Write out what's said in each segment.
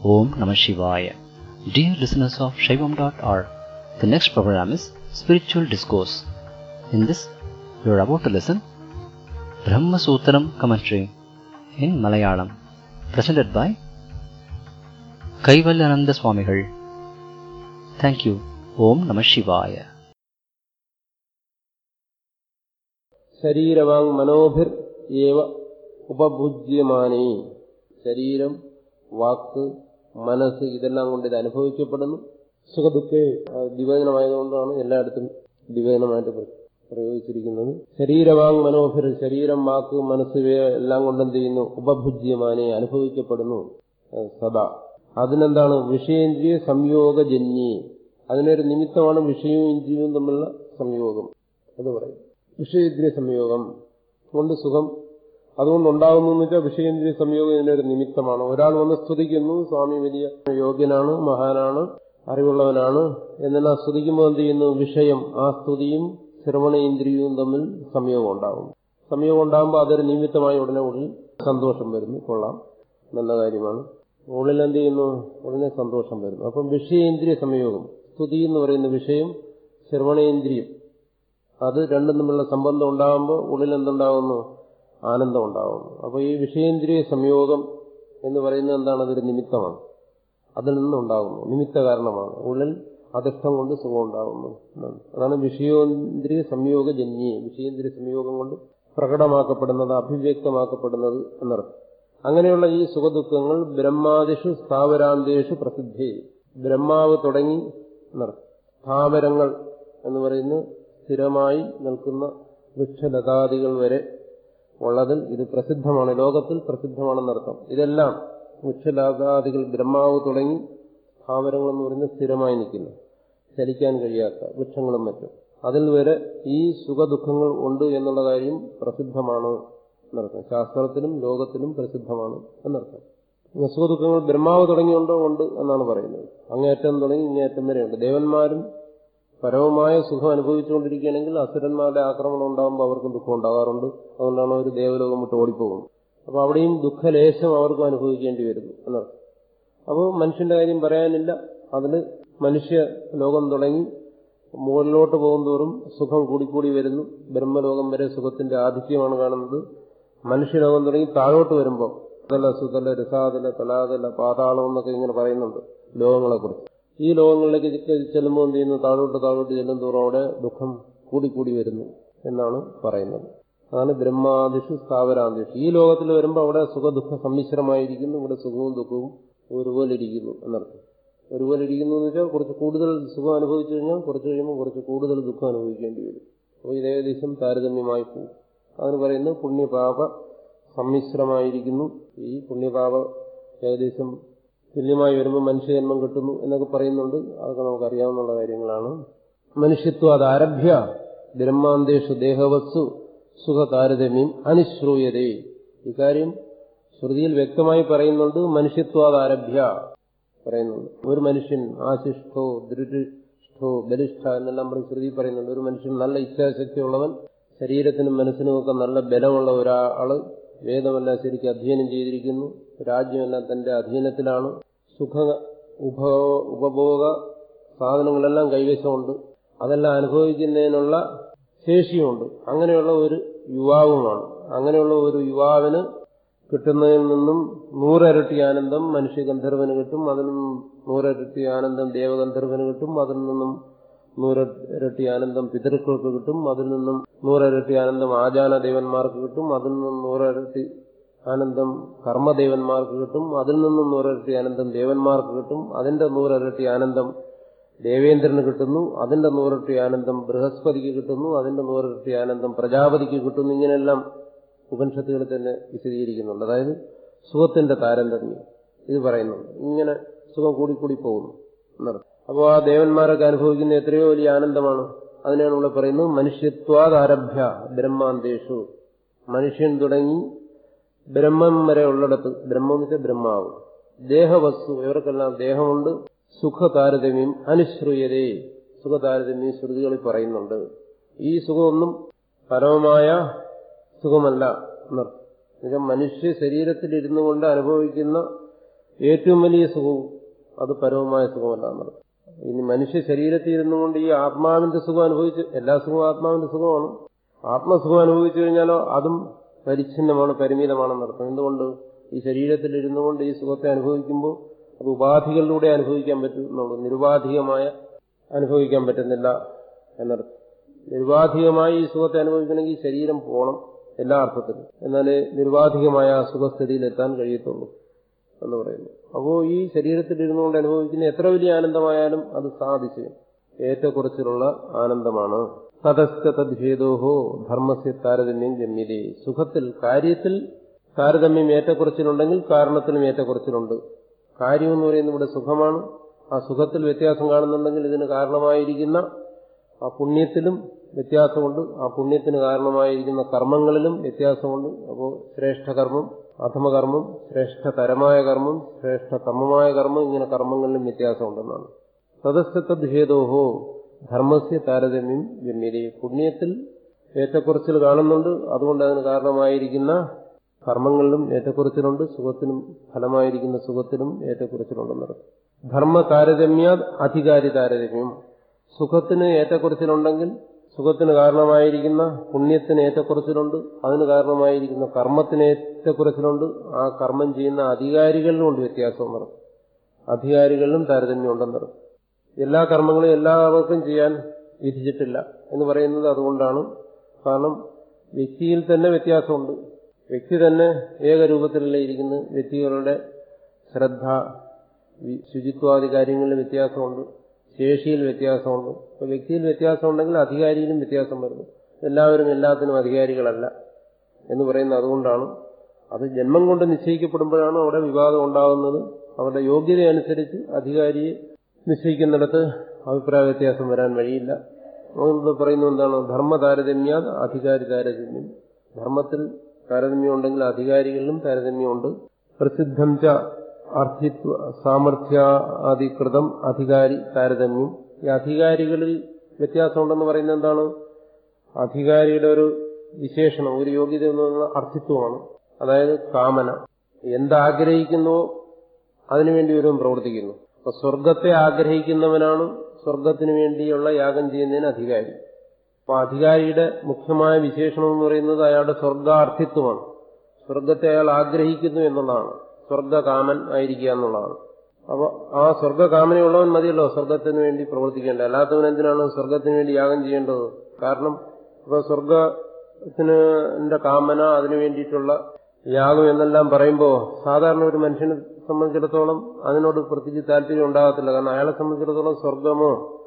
Om Namah Shivaya. Dear listeners of Shaivam.org, the next program is Spiritual Discourse. In this, you are about to listen Brahma Sutram commentary in Malayalam, presented by Kaivalyananda Swamigal. Thank you. Om Namah Shivaya. ശരീരവാങ് മനോഭിർ ഏവ ഉപഭുജ്യമാനേ ശരീരം വാക്ക് മനസ്സ് ഇതെല്ലാം കൊണ്ട് ഇത് അനുഭവിക്കപ്പെടുന്നു സുഖദുഃഖേ ദ്വിവേദനമായതുകൊണ്ടാണ് എല്ലായിടത്തും ദ്വിവേദനമായിട്ട് പ്രയോഗിച്ചിരിക്കുന്നത് ശരീരവാങ് മനോഭിർ ശരീരം വാക്ക് മനസ്സ് ഇവയെ എല്ലാം കൊണ്ട് എന്ത് ചെയ്യുന്നു ഉപഭുജ്യമാനെ അനുഭവിക്കപ്പെടുന്നു സദാ അതിനെന്താണ് വിഷയേന്ദ്രിയ സംയോഗജന്യേ അതിനൊരു നിമിത്തമാണ് വിഷയവും ഇന്ദ്രിയവും തമ്മിലുള്ള സംയോഗം എന്ന് പറയും വിഷയേന്ദ്രിയ സംയോഗം കൊണ്ട് സുഖം അതുകൊണ്ടുണ്ടാകുന്നു എന്ന് വെച്ചാൽ വിഷയേന്ദ്രിയ സംയോഗം ഇതിനൊരു നിമിത്തമാണ് ഒരാൾ വന്ന് സ്തുതിക്കുന്നു സ്വാമി വലിയ യോഗ്യനാണ് മഹാനാണ് അറിവുള്ളവനാണ് എന്നെല്ലാം സ്തുതിക്കുമ്പോൾ എന്ത് ചെയ്യുന്നു വിഷയം ആ സ്തുതിയും ശ്രവണേന്ദ്രിയവും തമ്മിൽ സംയോഗം ഉണ്ടാകും സംയോഗം ഉണ്ടാകുമ്പോൾ അതൊരു നിമിത്തമായി ഉടനെ ഉള്ളിൽ സന്തോഷം വരുന്നു കൊള്ളാം നല്ല കാര്യമാണ് ഉള്ളിൽ എന്ത് ചെയ്യുന്നു ഉടനെ സന്തോഷം വരുന്നു അപ്പം വിഷയേന്ദ്രിയ സംയോഗം സ്തുതി എന്ന് പറയുന്ന വിഷയം ശ്രവണേന്ദ്രിയം അത് രണ്ടും തമ്മിലുള്ള സംബന്ധം ഉണ്ടാകുമ്പോൾ ഉള്ളിൽ എന്തുണ്ടാകുന്നു ആനന്ദം ഉണ്ടാകുന്നു അപ്പോൾ ഈ വിഷയേന്ദ്രിയ സംയോഗം എന്ന് പറയുന്നത് എന്താണ് അതൊരു നിമിത്തമാണ് അതിൽ നിന്നുണ്ടാകുന്നു നിമിത്ത കാരണമാണ് ഉള്ളിൽ അധിഷ്ഠം കൊണ്ട് സുഖം ഉണ്ടാകുന്നു അതാണ് വിഷയേന്ദ്രിയ സംയോഗജന്യേ വിഷയേന്ദ്രിയ സംയോഗം കൊണ്ട് പ്രകടമാക്കപ്പെടുന്നത് അഭിവ്യക്തമാക്കപ്പെടുന്നത് എന്നർത്ഥം അങ്ങനെയുള്ള ഈ സുഖദുഃഖങ്ങൾ ബ്രഹ്മാദിഷു സ്ഥാവരാന്തേഷു പ്രസിദ്ധി ബ്രഹ്മാവ് തുടങ്ങി എന്നർത്ഥം സ്ഥാവരങ്ങൾ എന്ന് പറയുന്നത് സ്ഥിരമായി നിൽക്കുന്ന വൃക്ഷലതാദികൾ വരെ ഉള്ളതിൽ ഇത് പ്രസിദ്ധമാണ് ലോകത്തിൽ പ്രസിദ്ധമാണെന്നർത്ഥം ഇതെല്ലാം വൃക്ഷലതാദികൾ ബ്രഹ്മാവ് തുടങ്ങി സ്ഥാവരങ്ങൾ എന്ന് പറയുന്നത് സ്ഥിരമായി നിൽക്കുന്നു ചലിക്കാൻ കഴിയാത്ത വൃക്ഷങ്ങളും മറ്റും അതിൽ വരെ ഈ സുഖദുഃഖങ്ങൾ ഉണ്ട് എന്നുള്ള കാര്യം പ്രസിദ്ധമാണ് എന്നർത്ഥം ശാസ്ത്രത്തിലും ലോകത്തിലും പ്രസിദ്ധമാണ് എന്നർത്ഥം സുഖദുഃഖങ്ങൾ ബ്രഹ്മാവ് തുടങ്ങിയുണ്ടോ ഉണ്ട് എന്നാണ് പറയുന്നത് അങ്ങേറ്റം തുടങ്ങി ഇങ്ങേറ്റം വരെയുണ്ട് ദേവന്മാരും പരമമായ സുഖം അനുഭവിച്ചുകൊണ്ടിരിക്കുകയാണെങ്കിൽ അസുരന്മാരുടെ ആക്രമണം ഉണ്ടാകുമ്പോൾ അവർക്കും ദുഃഖം ഉണ്ടാകാറുണ്ട് അതുകൊണ്ടാണ് അവർ ദേവലോകം വിട്ട് ഓടിപ്പോകുന്നത് അപ്പൊ അവിടെയും ദുഃഖലേശം അവർക്കും അനുഭവിക്കേണ്ടി വരുന്നു എന്നർത്ഥം അപ്പോൾ മനുഷ്യന്റെ കാര്യം പറയാനില്ല അതിന് മനുഷ്യ ലോകം തുടങ്ങി മുകളിലോട്ട് പോകുന്തോറും സുഖം കൂടിക്കൂടി വരുന്നു ബ്രഹ്മലോകം വരെ സുഖത്തിന്റെ ആധിക്യമാണ് കാണുന്നത് മനുഷ്യലോകം തുടങ്ങി താഴോട്ട് വരുമ്പോൾ അതല സുതല രസാതല തലാതല പാതാളം എന്നൊക്കെ ഇങ്ങനെ പറയുന്നുണ്ട് ലോകങ്ങളെക്കുറിച്ച് ഈ ലോകങ്ങളിലേക്ക് ചെല്ലുമ്പോൾ എന്ത് ചെയ്യുന്നു താഴോട്ട് താഴോട്ട് ചെല്ലും തോറും അവിടെ ദുഃഖം കൂടിക്കൂടി വരുന്നു എന്നാണ് പറയുന്നത് അതാണ് ബ്രഹ്മാദിഷു സ്ഥാവരാന്തിഷു ഈ ലോകത്തിൽ വരുമ്പോൾ അവിടെ സുഖദുഃഖ സമ്മിശ്രമായിരിക്കുന്നു ഇവിടെ സുഖവും ദുഃഖവും ഒരുപോലെ ഇരിക്കുന്നു എന്നർത്ഥം ഒരുപോലെ ഇരിക്കുന്നു എന്ന് വെച്ചാൽ കുറച്ച് കൂടുതൽ സുഖം അനുഭവിച്ചു കഴിഞ്ഞാൽ കുറച്ച് കഴിയുമ്പോൾ കുറച്ച് കൂടുതൽ ദുഃഖം അനുഭവിക്കേണ്ടി വരും അപ്പോൾ ഇത് ഏകദേശം താരതമ്യമായി പോകും അതിന് പറയുന്നത് പുണ്യപാപ സമ്മിശ്രമായിരിക്കുന്നു ഈ പുണ്യപാപ ഏകദേശം തുല്യമായി വരുമ്പോൾ മനുഷ്യജന്മം കിട്ടുന്നു എന്നൊക്കെ പറയുന്നുണ്ട് അതൊക്കെ നമുക്ക് അറിയാവുന്ന കാര്യങ്ങളാണ് മനുഷ്യത്വം അത് ആരഭ്യ ബ്രഹ്മാന്തേഷു ദേഹവസ്തു സുഖ താരതമ്യം അനുശ്രൂയതേ ഇക്കാര്യം ശ്രുതിയിൽ വ്യക്തമായി പറയുന്നുണ്ട് മനുഷ്യത്വാത് ആരഭ്യ പറയുന്നുണ്ട് ഒരു മനുഷ്യൻ ആശിഷ്ടോ ദൃഢിഷ്ഠോ ബലിഷ്ഠ എന്നെല്ലാം പറയും ശ്രുതി പറയുന്നുണ്ട് ഒരു മനുഷ്യൻ നല്ല ഇച്ഛാശക്തിയുള്ളവൻ ശരീരത്തിനും മനസ്സിനും ഒക്കെ നല്ല ബലമുള്ള ഒരാള് വേദമെല്ലാം ശരിക്കും അധ്യയനം ചെയ്തിരിക്കുന്നു രാജ്യമെല്ലാം തന്റെ അധീനത്തിലാണ് സുഖ ഉപഭോഗ സാധനങ്ങളെല്ലാം കൈവശമുണ്ട് അതെല്ലാം അനുഭവിക്കുന്നതിനുള്ള ശേഷിയുമുണ്ട് അങ്ങനെയുള്ള ഒരു യുവാവുമാണ് അങ്ങനെയുള്ള ഒരു യുവാവിന് കിട്ടുന്നതിൽ നിന്നും നൂറരട്ടി ആനന്ദം മനുഷ്യഗന്ധർവന് കിട്ടും അതിൽ നിന്നും നൂറരട്ടി ആനന്ദം ദേവഗന്ധർവന് കിട്ടും അതിൽ നിന്നും നൂറരട്ടി ആനന്ദം പിതൃക്കൾക്ക് കിട്ടും അതിൽ നിന്നും നൂറരട്ടി ആനന്ദം ആചാന ദേവന്മാർക്ക് കിട്ടും അതിൽ നിന്നും നൂറരട്ടി ആനന്ദം കർമ്മദേവന്മാർക്ക് കിട്ടും അതിൽ നിന്നും നൂറരട്ടി ആനന്ദം ദേവന്മാർക്ക് കിട്ടും അതിന്റെ നൂറരട്ടി ആനന്ദം ദേവേന്ദ്രന് കിട്ടുന്നു അതിന്റെ നൂറരട്ടി ആനന്ദം ബൃഹസ്പതിക്ക് കിട്ടുന്നു അതിന്റെ നൂറരട്ടി ആനന്ദം പ്രജാപതിക്ക് കിട്ടുന്നു ഇങ്ങനെയെല്ലാം ഉപനിഷത്തുകളിൽ തന്നെ വിശദീകരിക്കുന്നുണ്ട് അതായത് സുഖത്തിന്റെ താരതമ്യം ഇത് പറയുന്നുണ്ട് ഇങ്ങനെ സുഖം കൂടിക്കൂടി പോകുന്നു എന്നർത്ഥം അപ്പോൾ ആ ദേവന്മാരൊക്കെ അനുഭവിക്കുന്ന എത്രയോ വലിയ ആനന്ദമാണ് അതിനാണ് ഇവിടെ പറയുന്നത് മനുഷ്യത്വാദാരഭ്യ ബ്രഹ്മാന്തേഷു മനുഷ്യൻ തുടങ്ങി ബ്രഹ്മം വരെ ഉള്ളിടത്ത് ബ്രഹ്മം എന്ന് വെച്ചാൽ ബ്രഹ്മാവ് ദേഹവസ്തു ഇവർക്കെല്ലാം ദേഹമുണ്ട് സുഖ താരതമ്യം അനുശ്രൂയതേ സുഖ താരതമ്യം ശ്രുതികളിൽ പറയുന്നുണ്ട് ഈ സുഖമൊന്നും പരമമായ സുഖമല്ല എന്നർത്ഥം എന്നുവെച്ചാൽ മനുഷ്യ ശരീരത്തിൽ ഇരുന്നു കൊണ്ട് അനുഭവിക്കുന്ന ഏറ്റവും വലിയ സുഖവും അത് പരവുമായ സുഖമല്ല എന്നുള്ളത് ഇനി മനുഷ്യ ശരീരത്തിൽ ഇരുന്നുകൊണ്ട് ഈ ആത്മാവിന്റെ സുഖം അനുഭവിച്ച് എല്ലാ സുഖവും ആത്മാവിന്റെ സുഖമാണ് ആത്മസുഖം അനുഭവിച്ചു കഴിഞ്ഞാലോ അതും പരിച്ഛിന്നമാണ് പരിമിതമാണെന്നർത്ഥം എന്തുകൊണ്ട് ഈ ശരീരത്തിൽ ഇരുന്നുകൊണ്ട് ഈ സുഖത്തെ അനുഭവിക്കുമ്പോൾ അത് ഉപാധികളിലൂടെ അനുഭവിക്കാൻ പറ്റും എന്നുള്ളൂ നിരുപാധികമായ അനുഭവിക്കാൻ പറ്റുന്നില്ല എന്നർത്ഥം നിരുപാധികമായി ഈ സുഖത്തെ അനുഭവിക്കണമെങ്കിൽ ശരീരം പോകണം എല്ലാ അർത്ഥത്തിലും എന്നാലേ നിരുപാധികമായ ആ സുഖസ്ഥിതിയിൽ എത്താൻ കഴിയത്തുള്ളൂ എന്ന് പറയുന്നു അപ്പോൾ ഈ ശരീരത്തിൽ ഇരുന്നുകൊണ്ട് അനുഭവിക്കുന്ന എത്ര വലിയ ആനന്ദമായാലും അത് സാധിച്ചു ഏറ്റക്കുറച്ചിലുള്ള ആനന്ദമാണ് തതസ്ഥ തദ്ഭേദോഹോ ധർമ്മസ്യ താരതമ്യം ജമ്യതേ സുഖത്തിൽ കാര്യത്തിൽ താരതമ്യം ഏറ്റക്കുറച്ചിലുണ്ടെങ്കിൽ കാരണത്തിലും ഏറ്റക്കുറച്ചിലുണ്ട് കാര്യം എന്ന് പറയുന്നത് ഇവിടെ സുഖമാണ് ആ സുഖത്തിൽ വ്യത്യാസം കാണുന്നുണ്ടെങ്കിൽ ഇതിന് കാരണമായിരിക്കുന്ന ആ പുണ്യത്തിലും വ്യത്യാസമുണ്ട് ആ പുണ്യത്തിന് കാരണമായിരിക്കുന്ന കർമ്മങ്ങളിലും വ്യത്യാസമുണ്ട് അപ്പോൾ ശ്രേഷ്ഠകർമ്മം അധമകർമ്മം ശ്രേഷ്ഠതരമായ കർമ്മം ശ്രേഷ്ഠതമമായ കർമ്മം ഇങ്ങനെ കർമ്മങ്ങളിലും വ്യത്യാസമുണ്ടെന്നാണ് തദസ്ഥതദ്ഹേദോഹോ ധർമ്മസ്യ താരതമ്യം ജമ്യതേ പുണ്യത്തിൽ ഏറ്റക്കുറച്ചിൽ കാണുന്നുണ്ട് അതുകൊണ്ട് അതിന് കാരണമായിരിക്കുന്ന കർമ്മങ്ങളിലും ഏറ്റക്കുറച്ചിലുണ്ട് സുഖത്തിനും ഫലമായിരിക്കുന്ന സുഖത്തിലും ഏറ്റക്കുറച്ചിലുണ്ടെന്നത് ധർമ്മ താരതമ്യ അധികാരി താരതമ്യം സുഖത്തിന് ഏറ്റക്കുറച്ചിലുണ്ടെങ്കിൽ സുഖത്തിന് കാരണമായിരിക്കുന്ന പുണ്യത്തിന് ഏറ്റക്കുറച്ചിലുണ്ട് അതിന് കാരണമായിരിക്കുന്ന കർമ്മത്തിന് ഏറ്റക്കുറച്ചിലുണ്ട് ആ കർമ്മം ചെയ്യുന്ന അധികാരികളിലും ഉണ്ട് വ്യത്യാസം നടക്കും അധികാരികളിലും താരതമ്യം ഉണ്ടെന്നറിയും എല്ലാ കർമ്മങ്ങളും എല്ലാവർക്കും ചെയ്യാൻ വിധിച്ചിട്ടില്ല എന്ന് പറയുന്നത് അതുകൊണ്ടാണ് കാരണം വ്യക്തിയിൽ തന്നെ വ്യത്യാസമുണ്ട് വ്യക്തി തന്നെ ഏകരൂപത്തിലല്ലേ ഇരിക്കുന്നു വ്യക്തികളുടെ ശ്രദ്ധ ശുചിത്വാദി കാര്യങ്ങളിൽ വ്യത്യാസമുണ്ട് ശേഷിയിൽ വ്യത്യാസമുണ്ട് അപ്പോൾ വ്യക്തിയിൽ വ്യത്യാസമുണ്ടെങ്കിൽ അധികാരിയിലും വ്യത്യാസം വരുന്നു എല്ലാവരും എല്ലാത്തിനും അധികാരികളല്ല എന്ന് പറയുന്നത് അതുകൊണ്ടാണ് അത് ജന്മം കൊണ്ട് നിശ്ചയിക്കപ്പെടുമ്പോഴാണ് അവിടെ വിവാദം ഉണ്ടാകുന്നത് അവരുടെ യോഗ്യത അനുസരിച്ച് അധികാരിയെ നിശ്ചയിക്കുന്നിടത്ത് അഭിപ്രായ വ്യത്യാസം വരാൻ വഴിയില്ല അതുകൊണ്ട് പറയുന്നത് എന്താണ് ധർമ്മ താരതമ്യ അധികാരി താരതമ്യം ധർമ്മത്തിൽ താരതമ്യം ഉണ്ടെങ്കിൽ അധികാരികളിലും താരതമ്യമുണ്ട് പ്രസിദ്ധം ച അർത്ഥിത്വ സാമർഥ്യാധികൃതം അധികാരി താരതമ്യം ഈ അധികാരികളിൽ വ്യത്യാസമുണ്ടെന്ന് പറയുന്നത് എന്താണ് അധികാരിയുടെ ഒരു വിശേഷണം ഒരു യോഗ്യത എന്ന് പറയുന്നത് അർത്ഥിത്വമാണ് അതായത് കാമന എന്താഗ്രഹിക്കുന്നുവോ അതിനുവേണ്ടി ഒരുവൻ പ്രവർത്തിക്കുന്നു അപ്പൊ സ്വർഗത്തെ ആഗ്രഹിക്കുന്നവനാണ് സ്വർഗത്തിന് വേണ്ടിയുള്ള യാഗം ചെയ്യുന്നതിന് അധികാരി അപ്പൊ അധികാരിയുടെ മുഖ്യമായ വിശേഷണം എന്ന് പറയുന്നത് അയാളുടെ സ്വർഗാർത്ഥിത്വമാണ് സ്വർഗത്തെ അയാൾ ആഗ്രഹിക്കുന്നു എന്നുള്ളതാണ് സ്വർഗകാമൻ ആയിരിക്കുക എന്നുള്ളതാണ് അപ്പോൾ ആ സ്വർഗകാമനയുള്ളവൻ മതിയല്ലോ സ്വർഗത്തിന് വേണ്ടി പ്രവർത്തിക്കേണ്ടത് അല്ലാത്തവൻ എന്തിനാണ് സ്വർഗത്തിന് വേണ്ടി യാഗം ചെയ്യേണ്ടത് കാരണം ഇപ്പൊ സ്വർഗത്തിന് കാമന അതിനു വേണ്ടിയിട്ടുള്ള യാഗം എന്നെല്ലാം പറയുമ്പോൾ സാധാരണ ഒരു മനുഷ്യനെ സംബന്ധിച്ചിടത്തോളം അതിനോട് പ്രത്യേകിച്ച് താല്പര്യം ഉണ്ടാകത്തില്ല കാരണം അയാളെ സംബന്ധിച്ചിടത്തോളം സ്വർഗമോ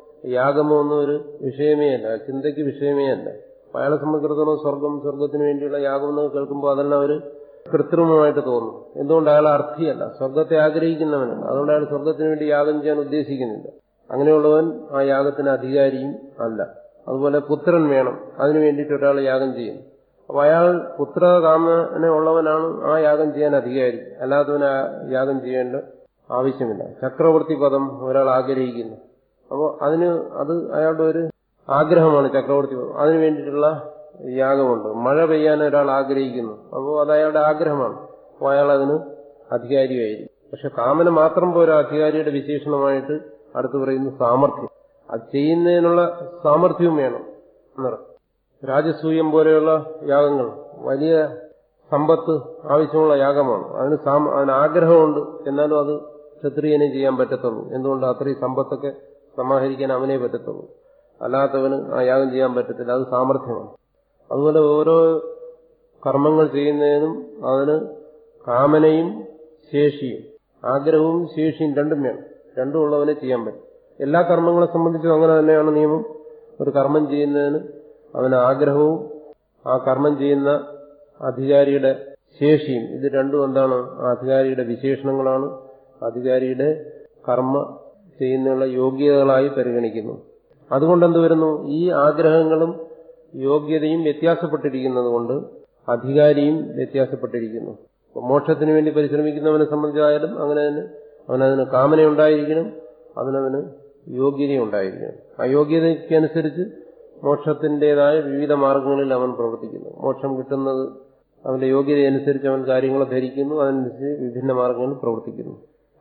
യാഗമോ ഒന്നും ഒരു വിഷയമേ അല്ല ചിന്തയ്ക്ക് വിഷയമേ അല്ല അപ്പൊ അയാളെ സംബന്ധിച്ചിടത്തോളം സ്വർഗം സ്വർഗത്തിന് വേണ്ടിയുള്ള യാഗം എന്ന് കേൾക്കുമ്പോൾ അതെല്ലാം ഒരു കൃത്രിമമായിട്ട് തോന്നും എന്തുകൊണ്ട് അയാൾ അർത്ഥിയല്ല സ്വർഗത്തെ ആഗ്രഹിക്കുന്നവനല്ല അതുകൊണ്ട് അയാൾ സ്വർഗത്തിന് വേണ്ടി യാഗം ചെയ്യാൻ ഉദ്ദേശിക്കുന്നില്ല അങ്ങനെയുള്ളവൻ ആ യാഗത്തിന് അധികാരിയും അല്ല അതുപോലെ പുത്രൻ വേണം അതിനു വേണ്ടിയിട്ട് ഒരാൾ യാഗം ചെയ്യും അപ്പൊ അയാൾ പുത്രകാമന ഉള്ളവനാണ് ആ യാഗം ചെയ്യാൻ അധികാരി അല്ലാത്തവന് ആ യാഗം ചെയ്യേണ്ട ആവശ്യമില്ല ചക്രവർത്തി പദം ഒരാൾ ആഗ്രഹിക്കുന്നു അപ്പോൾ അതിന് അത് അയാളുടെ ഒരു ആഗ്രഹമാണ് ചക്രവർത്തി പദം അതിനു വേണ്ടിയിട്ടുള്ള യാഗമുണ്ട് മഴ പെയ്യാൻ ഒരാൾ ആഗ്രഹിക്കുന്നു അപ്പോൾ അത് അയാളുടെ ആഗ്രഹമാണ് അപ്പോൾ അയാൾ അതിന് അധികാരിയായിരിക്കും പക്ഷെ കാമന മാത്രം പോരാ അധികാരിയുടെ വിശേഷണമായിട്ട് അടുത്ത് പറയുന്നു സാമർഥ്യം അത് ചെയ്യുന്നതിനുള്ള സാമർഥ്യവും വേണം എന്നർത്ഥം രാജസൂയം പോലെയുള്ള യാഗങ്ങൾ വലിയ സമ്പത്ത് ആവശ്യമുള്ള യാഗമാണ് അതിന് അതിന് ആഗ്രഹമുണ്ട് എന്നാലും അത് ക്ഷത്രിയനെ ചെയ്യാൻ പറ്റത്തുള്ളൂ എന്തുകൊണ്ട് അത്രയും സമ്പത്തൊക്കെ സമാഹരിക്കാൻ അവനേ പറ്റത്തുള്ളൂ അല്ലാത്തവന് ആ യാഗം ചെയ്യാൻ പറ്റത്തില്ല അത് സാമർഥ്യമാണ് അതുപോലെ ഓരോ കർമ്മങ്ങൾ ചെയ്യുന്നതിനും അതിന് കാമനയും ശേഷിയും ആഗ്രഹവും ശേഷിയും രണ്ടും വേണം രണ്ടും ഉള്ളവനെ ചെയ്യാൻ പറ്റും എല്ലാ കർമ്മങ്ങളെ സംബന്ധിച്ചും അങ്ങനെ തന്നെയാണ് നിയമം ഒരു കർമ്മം ചെയ്യുന്നതിന് അവന് ആഗ്രഹവും ആ കർമ്മം ചെയ്യുന്ന അധികാരിയുടെ ശേഷിയും ഇത് രണ്ടും എന്താണ് ആ അധികാരിയുടെ വിശേഷണങ്ങളാണ് അധികാരിയുടെ കർമ്മ ചെയ്യുന്നതിനുള്ള യോഗ്യതകളായി പരിഗണിക്കുന്നു അതുകൊണ്ട് എന്ത് വരുന്നു ഈ ആഗ്രഹങ്ങളും യോഗ്യതയും വ്യത്യാസപ്പെട്ടിരിക്കുന്നത് കൊണ്ട് അധികാരിയും വ്യത്യാസപ്പെട്ടിരിക്കുന്നു മോക്ഷത്തിന് വേണ്ടി പരിശ്രമിക്കുന്നവനെ സംബന്ധിച്ചായാലും അങ്ങനെ തന്നെ അവനതിന് കാമനയുണ്ടായിരിക്കണം അതിനവന് യോഗ്യതയുണ്ടായിരിക്കണം ആ യോഗ്യതയ്ക്കനുസരിച്ച് മോക്ഷത്തിൻ്റെതായ വിവിധ മാർഗങ്ങളിൽ അവൻ പ്രവർത്തിക്കുന്നു മോക്ഷം കിട്ടുന്നത് അവന്റെ യോഗ്യതയനുസരിച്ച് അവൻ കാര്യങ്ങളെ ധരിക്കുന്നു അതനുസരിച്ച് വിഭിന്ന മാർഗങ്ങളിൽ പ്രവർത്തിക്കുന്നു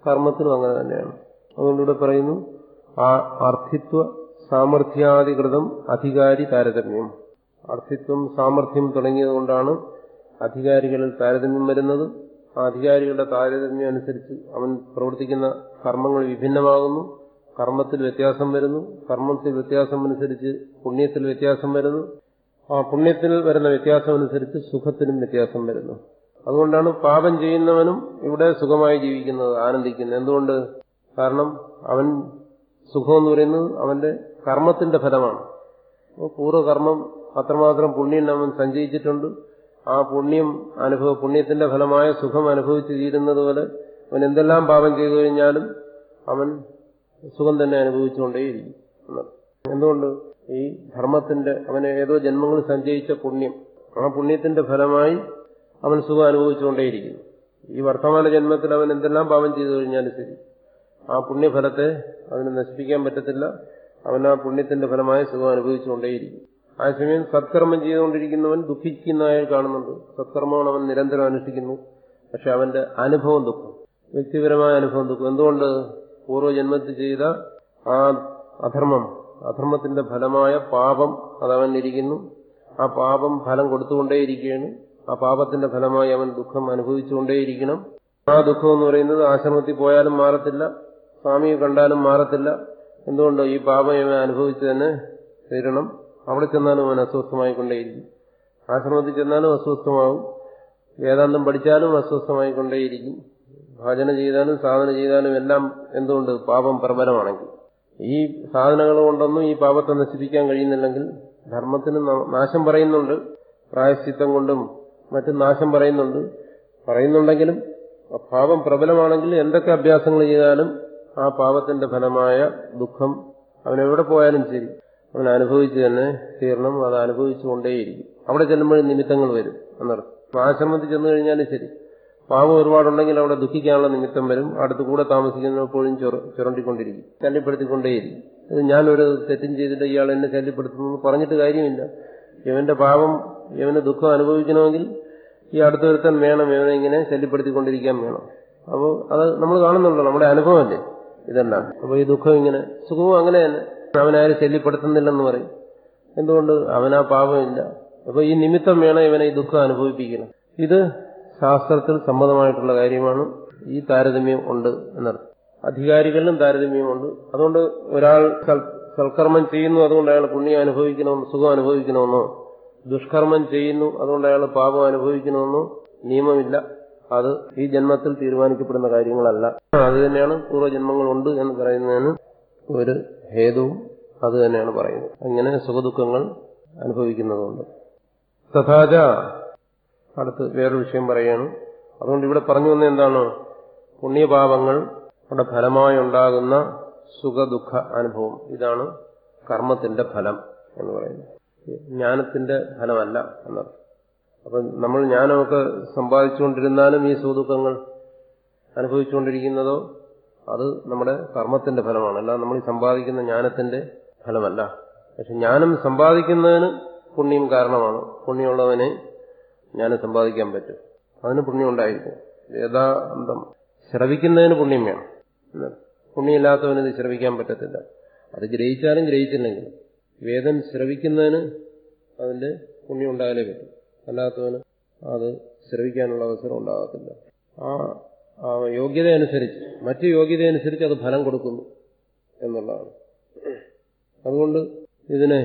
കർമ്മത്തിനും അങ്ങനെ തന്നെയാണ് അതുകൊണ്ട് ഇവിടെ പറയുന്നു ആ അർത്ഥിത്വ സാമർഥ്യാധികൃതം അധികാരി താരതമ്യം അർത്ഥിത്വം സാമർഥ്യം തുടങ്ങിയതുകൊണ്ടാണ് അധികാരികളിൽ താരതമ്യം വരുന്നത് ആ അധികാരികളുടെ താരതമ്യം അനുസരിച്ച് അവൻ പ്രവർത്തിക്കുന്ന കർമ്മങ്ങൾ വിഭിന്നമാകുന്നു കർമ്മത്തിൽ വ്യത്യാസം വരുന്നു കർമ്മത്തിൽ വ്യത്യാസം അനുസരിച്ച് പുണ്യത്തിൽ വ്യത്യാസം വരുന്നു ആ പുണ്യത്തിൽ വരുന്ന വ്യത്യാസം അനുസരിച്ച് സുഖത്തിനും വ്യത്യാസം വരുന്നു അതുകൊണ്ടാണ് പാപം ചെയ്യുന്നവനും ഇവിടെ സുഖമായി ജീവിക്കുന്നത് ആനന്ദിക്കുന്നത് എന്തുകൊണ്ട് കാരണം അവൻ സുഖം എന്ന് പറയുന്നത് അവന്റെ കർമ്മത്തിന്റെ ഫലമാണ് അപ്പോൾ പൂർവ്വകർമ്മം അത്രമാത്രം പുണ്യം അവൻ സഞ്ചയിച്ചിട്ടുണ്ട് ആ പുണ്യം അനുഭവ പുണ്യത്തിന്റെ ഫലമായ സുഖം അനുഭവിച്ച് തീരുന്നത് പോലെ അവൻ എന്തെല്ലാം പാപം ചെയ്തു കഴിഞ്ഞാലും അവൻ സുഖം തന്നെ അനുഭവിച്ചുകൊണ്ടേയിരിക്കും എന്തുകൊണ്ട് ഈ ധർമ്മത്തിന്റെ അവന് ഏതോ ജന്മങ്ങൾ സഞ്ചയിച്ച പുണ്യം ആ പുണ്യത്തിന്റെ ഫലമായി അവൻ സുഖം അനുഭവിച്ചുകൊണ്ടേയിരിക്കുന്നു ഈ വർത്തമാന ജന്മത്തിൽ അവൻ എന്തെല്ലാം പാപം ചെയ്തു കഴിഞ്ഞാലും ശരി ആ പുണ്യഫലത്തെ അതിന് നശിപ്പിക്കാൻ പറ്റത്തില്ല അവൻ ആ പുണ്യത്തിന്റെ ഫലമായി സുഖം അനുഭവിച്ചുകൊണ്ടേയിരിക്കും അതേസമയം സത്കർമ്മം ചെയ്തുകൊണ്ടിരിക്കുന്നവൻ ദുഃഖിക്കുന്നതായി കാണുന്നുണ്ട് സത്കർമ്മമാണ് അവൻ നിരന്തരം അനുഷ്ഠിക്കുന്നു പക്ഷെ അവന്റെ അനുഭവം ദുഃഖം വ്യക്തിപരമായ അനുഭവം ദുഃഖം എന്തുകൊണ്ട് പൂർവ്വജന്മത്തിൽ ചെയ്ത ആ അധർമ്മം അധർമ്മത്തിന്റെ ഫലമായ പാപം അതവൻ ഇരിക്കുന്നു ആ പാപം ഫലം കൊടുത്തുകൊണ്ടേയിരിക്കുകയാണ് ആ പാപത്തിന്റെ ഫലമായി അവൻ ദുഃഖം അനുഭവിച്ചുകൊണ്ടേയിരിക്കണം ആ ദുഃഖം എന്ന് പറയുന്നത് ആശ്രമത്തിൽ പോയാലും മാറത്തില്ല സ്വാമിയെ കണ്ടാലും മാറത്തില്ല എന്തുകൊണ്ട് ഈ പാപം ഇവൻ അനുഭവിച്ചു തന്നെ തീരണം അവിടെ ചെന്നാലും അവൻ അസ്വസ്ഥമായിക്കൊണ്ടേയിരിക്കും ആശ്രമത്തിൽ ചെന്നാലും അസ്വസ്ഥമാവും വേദാന്തം പഠിച്ചാലും അസ്വസ്ഥമായിക്കൊണ്ടേയിരിക്കും ഭജന ചെയ്താലും സാധന ചെയ്താലും എല്ലാം എന്തുകൊണ്ട് പാപം പ്രബലമാണെങ്കിൽ ഈ സാധനങ്ങൾ കൊണ്ടൊന്നും ഈ പാപത്തെ നശിപ്പിക്കാൻ കഴിയുന്നില്ലെങ്കിൽ ധർമ്മത്തിന് നാശം പറയുന്നുണ്ട് പ്രായശ്ചിത്തം കൊണ്ടും മറ്റും നാശം പറയുന്നുണ്ട് പറയുന്നുണ്ടെങ്കിലും പാപം പ്രബലമാണെങ്കിൽ എന്തൊക്കെ അഭ്യാസങ്ങൾ ചെയ്താലും ആ പാപത്തിന്റെ ഫലമായ ദുഃഖം അവനെവിടെ പോയാലും ശരി അവൻ അനുഭവിച്ചു തന്നെ തീർണം അത് അനുഭവിച്ചുകൊണ്ടേയിരിക്കും അവിടെ ചെല്ലുമ്പോഴും നിമിത്തങ്ങൾ വരും എന്നർത്ഥം ആശ്രമത്തിൽ ചെന്നു കഴിഞ്ഞാലും ശരി പാപം ഒരുപാടുണ്ടെങ്കിൽ അവിടെ ദുഃഖിക്കാനുള്ള നിമിത്തം വരും അടുത്ത് കൂടെ താമസിക്കുന്നപ്പോഴും ചുരണ്ടിക്കൊണ്ടിരിക്കും ശല്യപ്പെടുത്തിക്കൊണ്ടേയിരിക്കും ഇത് ഞാനൊരു തെറ്റും ചെയ്തിട്ട് ഇയാൾ എന്നെ ശല്യപ്പെടുത്തുന്നു പറഞ്ഞിട്ട് കാര്യമില്ല ഇവന്റെ പാപം ഇവന് ദുഃഖം അനുഭവിക്കണമെങ്കിൽ ഈ അടുത്തൊരുത്തൻ വേണം ഇവനെ ഇങ്ങനെ ശല്യപ്പെടുത്തിക്കൊണ്ടിരിക്കാൻ വേണം അപ്പോൾ അത് നമ്മൾ കാണുന്നുണ്ടല്ലോ നമ്മുടെ അനുഭവമല്ലേ ഇതെല്ലാം അപ്പോൾ ഈ ദുഃഖം ഇങ്ങനെ സുഖവും അങ്ങനെ തന്നെ അവനാരും ശല്യപ്പെടുത്തുന്നില്ലെന്ന് പറയും എന്തുകൊണ്ട് അവനാ പാപമില്ല അപ്പൊ ഈ നിമിത്തം വേണം ഇവനെ ഈ ദുഃഖം അനുഭവിപ്പിക്കണം ഇത് ശാസ്ത്രത്തിൽ സമ്മതമായിട്ടുള്ള കാര്യമാണ് ഈ താരതമ്യം ഉണ്ട് എന്നർത്ഥം അധികാരികളിലും താരതമ്യമുണ്ട് അതുകൊണ്ട് ഒരാൾ സൽക്കർമ്മം ചെയ്യുന്നു അതുകൊണ്ട് അയാൾ പുണ്യം അനുഭവിക്കണമെന്നോ സുഖം അനുഭവിക്കണമെന്നോ ദുഷ്കർമ്മം ചെയ്യുന്നു അതുകൊണ്ട് അയാൾ പാപം അനുഭവിക്കണമെന്നോ നിയമമില്ല അത് ഈ ജന്മത്തിൽ തീരുമാനിക്കപ്പെടുന്ന കാര്യങ്ങളല്ല അത് തന്നെയാണ് പൂർവ്വജന്മങ്ങളുണ്ട് എന്ന് പറയുന്നതിന് ഒരു ഹേതുവും അത് തന്നെയാണ് പറയുന്നത് അങ്ങനെ സുഖദുഃഖങ്ങൾ അനുഭവിക്കുന്നതുകൊണ്ട് തഥാച അടുത്ത് വേറൊരു വിഷയം പറയാണ് അതുകൊണ്ട് ഇവിടെ പറഞ്ഞു വന്ന എന്താണ് പുണ്യപാപങ്ങൾ അവിടെ ഫലമായി ഉണ്ടാകുന്ന സുഖദുഃഖ അനുഭവം ഇതാണ് കർമ്മത്തിന്റെ ഫലം എന്ന് പറയുന്നത് ജ്ഞാനത്തിന്റെ ഫലമല്ല എന്നർത്ഥം അപ്പം നമ്മൾ ജ്ഞാനമൊക്കെ സമ്പാദിച്ചുകൊണ്ടിരുന്നാലും ഈ സുഖദുഃഖങ്ങൾ അനുഭവിച്ചുകൊണ്ടിരിക്കുന്നതോ അത് നമ്മുടെ കർമ്മത്തിന്റെ ഫലമാണ് അല്ല നമ്മൾ ഈ സമ്പാദിക്കുന്ന ജ്ഞാനത്തിന്റെ ഫലമല്ല പക്ഷെ ജ്ഞാനം സമ്പാദിക്കുന്നതിന് പുണ്യം കാരണമാണ് പുണ്യമുള്ളവനെ ജ്ഞാനം സമ്പാദിക്കാൻ പറ്റും അതിന് പുണ്യം ഉണ്ടായിരിക്കും വേദാന്തം ശ്രവിക്കുന്നതിന് പുണ്യം വേണം പുണ്യമില്ലാത്തവന് ഇത് ശ്രവിക്കാൻ പറ്റത്തില്ല അത് ഗ്രഹിച്ചാലും ഗ്രഹിച്ചില്ലെങ്കിലും വേദം ശ്രവിക്കുന്നതിന് അതിന്റെ പുണ്യം ഉണ്ടായാലേ പറ്റും അല്ലാത്തവന് അത് ശ്രവിക്കാനുള്ള അവസരം ഉണ്ടാകത്തില്ല ആ ആ യോഗ്യത അനുസരിച്ച് മറ്റു യോഗ്യത അനുസരിച്ച് അത് ഫലം കൊടുക്കുന്നു എന്നുള്ളതാണ് അതുകൊണ്ട് ഇതിനെ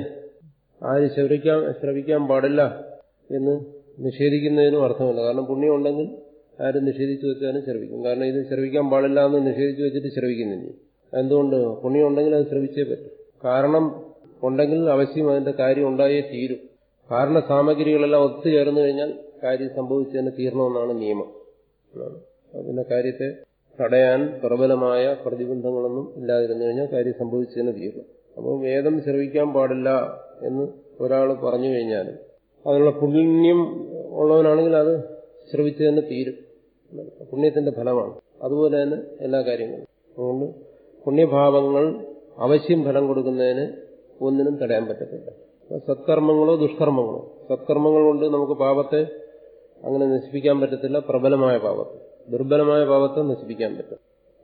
ആര് ശ്രവിക്കാൻ ശ്രവിക്കാൻ പാടില്ല എന്ന് നിഷേധിക്കുന്നതിനും അർത്ഥമില്ല കാരണം പുണ്യം ഉണ്ടെങ്കിൽ ആരും നിഷേധിച്ചു വെച്ചാലും ശ്രവിക്കും കാരണം ഇത് ശ്രവിക്കാൻ പാടില്ല എന്ന് നിഷേധിച്ചു വെച്ചിട്ട് ശ്രവിക്കുന്നില്ല എന്തുകൊണ്ട് പുണ്യം ഉണ്ടെങ്കിൽ അത് ശ്രവിച്ചേ പറ്റും കാരണം ഉണ്ടെങ്കിൽ അവശ്യം അതിന്റെ കാര്യം ഉണ്ടായേ തീരും കാരണ സാമഗ്രികളെല്ലാം ഒത്തുചേർന്നു കഴിഞ്ഞാൽ കാര്യം സംഭവിച്ചതിന് തീരണമെന്നാണ് നിയമം പിന്നെ കാര്യത്തെ തടയാൻ പ്രബലമായ പ്രതിബന്ധങ്ങളൊന്നും ഇല്ലാതിരുന്നു കഴിഞ്ഞാൽ കാര്യം സംഭവിച്ചതിന് തീരും അപ്പോൾ വേദം ശ്രവിക്കാൻ പാടില്ല എന്ന് ഒരാൾ പറഞ്ഞു കഴിഞ്ഞാലും അതിനുള്ള പുണ്യം ഉള്ളവനാണെങ്കിൽ അത് ശ്രവിച്ചു തന്നെ തീരും പുണ്യത്തിന്റെ ഫലമാണ് അതുപോലെ തന്നെ എല്ലാ കാര്യങ്ങളും അതുകൊണ്ട് പുണ്യഭാവങ്ങൾ അവശ്യം ഫലം കൊടുക്കുന്നതിന് ഒന്നിനും തടയാൻ പറ്റത്തില്ല സത്കർമ്മങ്ങളോ ദുഷ്കർമ്മങ്ങളോ സത്കർമ്മങ്ങൾ കൊണ്ട് നമുക്ക് പാപത്തെ അങ്ങനെ നശിപ്പിക്കാൻ പറ്റത്തില്ല പ്രബലമായ പാപത്തെ ദുർബലമായ പാപത്തെ നശിപ്പിക്കാൻ പറ്റും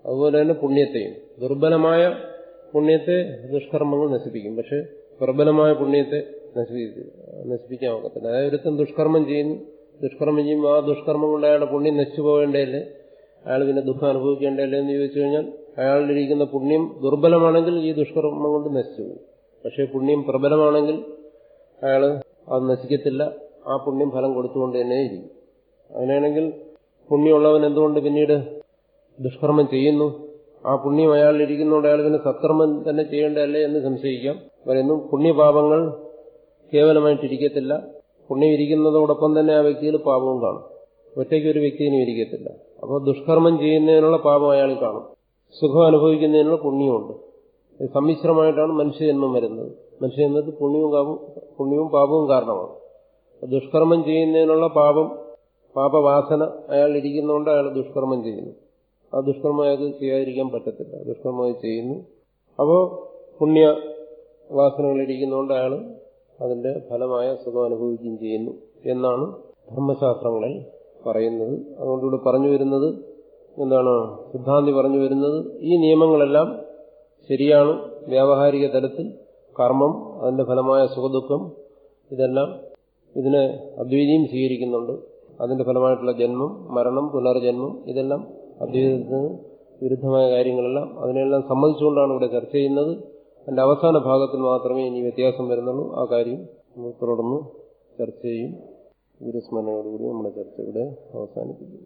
അതുപോലെ തന്നെ പുണ്യത്തെയും ദുർബലമായ പുണ്യത്തെ ദുഷ്കർമ്മങ്ങൾ നശിപ്പിക്കും പക്ഷെ പ്രബലമായ പുണ്യത്തെ നശിപ്പിക്കും നശിപ്പിക്കാൻ ഒക്കത്തില്ല അതായത് ഒരുത്തൻ ദുഷ്കർമ്മം ചെയ്യുന്നു ദുഷ്കർമ്മം ചെയ്യുമ്പോൾ ആ ദുഷ്കർമ്മം കൊണ്ട് അയാളുടെ പുണ്യം നശിച്ചു പോകേണ്ടതല്ലേ അയാൾ പിന്നെ ദുഃഖം അനുഭവിക്കേണ്ടതല്ലേ എന്ന് ചോദിച്ചു കഴിഞ്ഞാൽ അയാളിലിരിക്കുന്ന പുണ്യം ദുർബലമാണെങ്കിൽ ഈ ദുഷ്കർമ്മം കൊണ്ട് നശിച്ചു പോകും പക്ഷേ പുണ്യം പ്രബലമാണെങ്കിൽ അയാൾ അത് നശിക്കത്തില്ല ആ പുണ്യം ഫലം കൊടുത്തുകൊണ്ട് തന്നെ ഇരിക്കും അങ്ങനെയാണെങ്കിൽ പുണ്യമുള്ളവൻ എന്തുകൊണ്ട് പിന്നീട് ദുഷ്കർമ്മം ചെയ്യുന്നു ആ പുണ്യം അയാളിൽ ഇരിക്കുന്നതുകൊണ്ട് അയാൾ പിന്നെ സത്കർമ്മം തന്നെ ചെയ്യേണ്ടതല്ലേ എന്ന് സംശയിക്കാം പറയുന്നു പുണ്യപാപങ്ങൾ കേവലമായിട്ടിരിക്കത്തില്ല പുണ്യം ഇരിക്കുന്നതോടൊപ്പം തന്നെ ആ വ്യക്തിയിൽ പാപവും കാണും ഒറ്റയ്ക്ക് ഒരു വ്യക്തിനും ഇരിക്കത്തില്ല അപ്പോൾ ദുഷ്കർമ്മം ചെയ്യുന്നതിനുള്ള പാപം അയാളിൽ കാണും സുഖം അനുഭവിക്കുന്നതിനുള്ള പുണ്യമുണ്ട് ഇത് സമ്മിശ്രമായിട്ടാണ് മനുഷ്യജന്മം വരുന്നത് മനുഷ്യജന്മത്തിൽ പുണ്യവും പാപവും പുണ്യവും പാപവും കാരണമാണ് ദുഷ്കർമ്മം ചെയ്യുന്നതിനുള്ള പാപം പാപവാസന അയാൾ ഇരിക്കുന്നതുകൊണ്ട് അയാൾ ദുഷ്കർമ്മം ചെയ്യുന്നു ആ ദുഷ്കർമ്മം അയാൾക്ക് ചെയ്യാതിരിക്കാൻ പറ്റത്തില്ല ദുഷ്കർമ്മം ചെയ്യുന്നു അപ്പോൾ പുണ്യ വാസനകൾ ഇരിക്കുന്നതുകൊണ്ട് അയാൾ അതിന്റെ ഫലമായ സുഖം അനുഭവിക്കുകയും ചെയ്യുന്നു എന്നാണ് ധർമ്മശാസ്ത്രങ്ങളിൽ പറയുന്നത് അതുകൊണ്ട് ഇവിടെ പറഞ്ഞു വരുന്നത് എന്താണ് സിദ്ധാന്തി പറഞ്ഞു വരുന്നത് ഈ നിയമങ്ങളെല്ലാം ശരിയാണ് വ്യാവഹാരിക തലത്തിൽ കർമ്മം അതിന്റെ ഫലമായ സുഖദുഃഖം ഇതെല്ലാം ഇതിനെ അദ്വൈതിയും സ്വീകരിക്കുന്നുണ്ട് അതിന്റെ ഫലമായിട്ടുള്ള ജന്മം മരണം പുനർജന്മം ഇതെല്ലാം അദ്വൈതത്തിന് വിരുദ്ധമായ കാര്യങ്ങളെല്ലാം അതിനെല്ലാം സമ്മതിച്ചുകൊണ്ടാണ് ഇവിടെ ചർച്ച ചെയ്യുന്നത് അതിന്റെ അവസാന ഭാഗത്തിൽ മാത്രമേ ഇനി വ്യത്യാസം വരുന്നുള്ളൂ ആ കാര്യം നമ്മൾ തുടർന്ന് ചർച്ച ചെയ്യും ഗുരുസ്മരണയോടുകൂടി നമ്മുടെ ചർച്ച ഇവിടെ അവസാനിപ്പിക്കും